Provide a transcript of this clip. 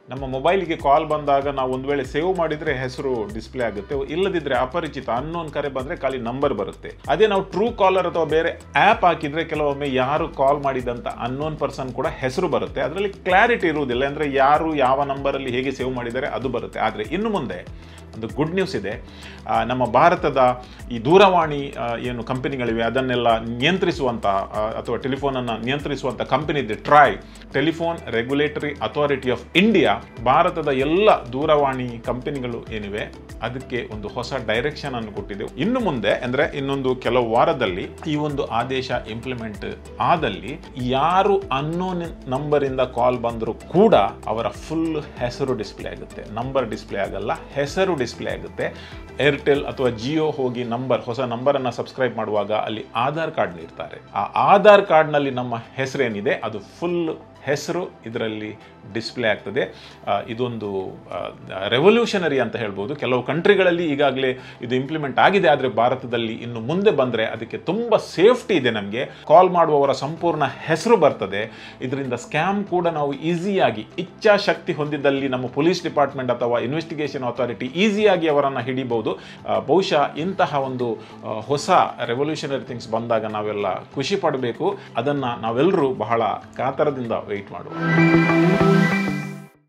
ನಮ್ಮ ಮೊಬೈಲ್ಗೆ ಕಾಲ್ ಬಂದಾಗ ನಾವು ಒಂದು ವೇಳೆ ಸೇವ್ ಮಾಡಿದ್ರೆ ಹೆಸರು ಡಿಸ್ಪ್ಲೇ ಆಗುತ್ತೆ ಇಲ್ಲದಿದ್ರೆ ಅಪರಿಚಿತ ಅನ್ನೋನ್ ಕರೆ ಬಂದ್ರೆ ಖಾಲಿ ನಂಬರ್ ಬರುತ್ತೆ ಅದೇ ನಾವು ಟ್ರೂ ಕಾಲರ್ ಅಥವಾ ಬೇರೆ ಆ್ಯಪ್ ಹಾಕಿದ್ರೆ ಕೆಲವೊಮ್ಮೆ ಯಾರು ಕಾಲ್ ಮಾಡಿದಂತ ಅನ್ನೋನ್ ಪರ್ಸನ್ ಕೂಡ ಹೆಸರು ಬರುತ್ತೆ ಅದರಲ್ಲಿ ಕ್ಲಾರಿಟಿ ಇರುವುದಿಲ್ಲ ಅಂದ್ರೆ ಯಾರು ಯಾವ ನಂಬರಲ್ಲಿ ಹೇಗೆ ಸೇವ್ ಮಾಡಿದ್ದಾರೆ ಅದು ಬರುತ್ತೆ ಆದರೆ ಇನ್ನು ಮುಂದೆ ಒಂದು ಗುಡ್ ನ್ಯೂಸ್ ಇದೆ ಆ, ನಮ್ಮ ಭಾರತದ ಈ ದೂರವಾಣಿ ಆ, ಏನು ಕಂಪನಿಗಳಿವೆ ಅದನ್ನೆಲ್ಲ ನಿಯಂತ್ರಿಸುವಂಥ ಆ, ಅಥವಾ ಟೆಲಿಫೋನನ್ನು ನಿಯಂತ್ರಿಸುವಂಥ ಕಂಪನಿ ಇದೆ TRAI telephone regulatory authority of India ಭಾರತದ ಎಲ್ಲ ದೂರವಾಣಿ ಕಂಪನಿಗಳು ಏನಿವೆ ಅದಕ್ಕೆ ಒಂದು ಹೊಸ ಡೈರೆಕ್ಷನ್ ಅನ್ನು ಕೊಟ್ಟಿದೆ ಇನ್ನು ಮುಂದೆ ಅಂದ್ರೆ ಇನ್ನೊಂದು ಕೆಲವು ವಾರದಲ್ಲಿ ಈ ಒಂದು ಆದೇಶ ಇಂಪ್ಲಿಮೆಂಟ್ ಆದಲ್ಲಿ ಯಾರು ಅನ್ನೋನ್ ನಂಬರ್ ಇಂದ ಕಾಲ್ ಬಂದರೂ ಕೂಡ ಅವರ ಫುಲ್ ಹೆಸರು ಡಿಸ್ಪ್ಲೇ ಆಗುತ್ತೆ ನಂಬರ್ ಡಿಸ್ಪ್ಲೇ ಆಗಲ್ಲ ಹೆಸರು ಡಿಸ್ಪ್ಲೇ ಆಗುತ್ತೆ ಏರ್ಟೆಲ್ ಅಥವಾ ಜಿಯೋ ಹೋಗಿ ನಂಬರ್ ಹೊಸ ನಂಬರನ್ನು ಸಬ್ಸ್ಕ್ರೈಬ್ ಮಾಡುವಾಗ ಅಲ್ಲಿ ಆಧಾರ್ ಕಾರ್ಡ್ ನೀಡ್ತಾರೆ ಆ ಆಧಾರ್ ಕಾರ್ಡ್ನಲ್ಲಿ ನಮ್ಮ ಹೆಸರೇನಿದೆ ಅದು ಫುಲ್ ಹೆಸರು ಇದರಲ್ಲಿ ಡಿಸ್ಪ್ಲೇ ಆಗ್ತದೆ ಆ, ಇದೊಂದು ರೆವಲ್ಯೂಷನರಿ ಅಂತ ಹೇಳ್ಬೋದು ಕೆಲವು ಕಂಟ್ರಿಗಳಲ್ಲಿ ಈಗಾಗಲೇ ಇದು ಇಂಪ್ಲಿಮೆಂಟ್ ಆಗಿದೆ ಆದರೆ ಭಾರತದಲ್ಲಿ ಇನ್ನು ಮುಂದೆ ಬಂದರೆ ಅದಕ್ಕೆ ತುಂಬ ಸೇಫ್ಟಿ ಇದೆ ನಮಗೆ ಕಾಲ್ ಮಾಡುವವರ ಸಂಪೂರ್ಣ ಹೆಸರು ಬರ್ತದೆ ಇದರಿಂದ ಸ್ಕ್ಯಾಮ್ ಕೂಡ ನಾವು ಈಸಿಯಾಗಿ ಇಚ್ಛಾಶಕ್ತಿ ಹೊಂದಿದ್ದಲ್ಲಿ ನಮ್ಮ ಪೊಲೀಸ್ ಡಿಪಾರ್ಟ್ಮೆಂಟ್ ಅಥವಾ ಇನ್ವೆಸ್ಟಿಗೇಷನ್ ಅಥಾರಿಟಿ ಈಸಿಯಾಗಿ ಅವರನ್ನು ಹಿಡಿಬಹುದು ಆ, ಬಹುಶಃ ಇಂತಹ ಒಂದು ಆ, ಹೊಸ ರೆವಲ್ಯೂಷನರಿ ಥಿಂಗ್ಸ್ ಬಂದಾಗ ನಾವೆಲ್ಲ ಖುಷಿ ಪಡಬೇಕು ಅದನ್ನು ನಾವೆಲ್ಲರೂ ಬಹಳ ಕಾತರದಿಂದ ವೆಯ್ಟ್ ಮಾಡುವ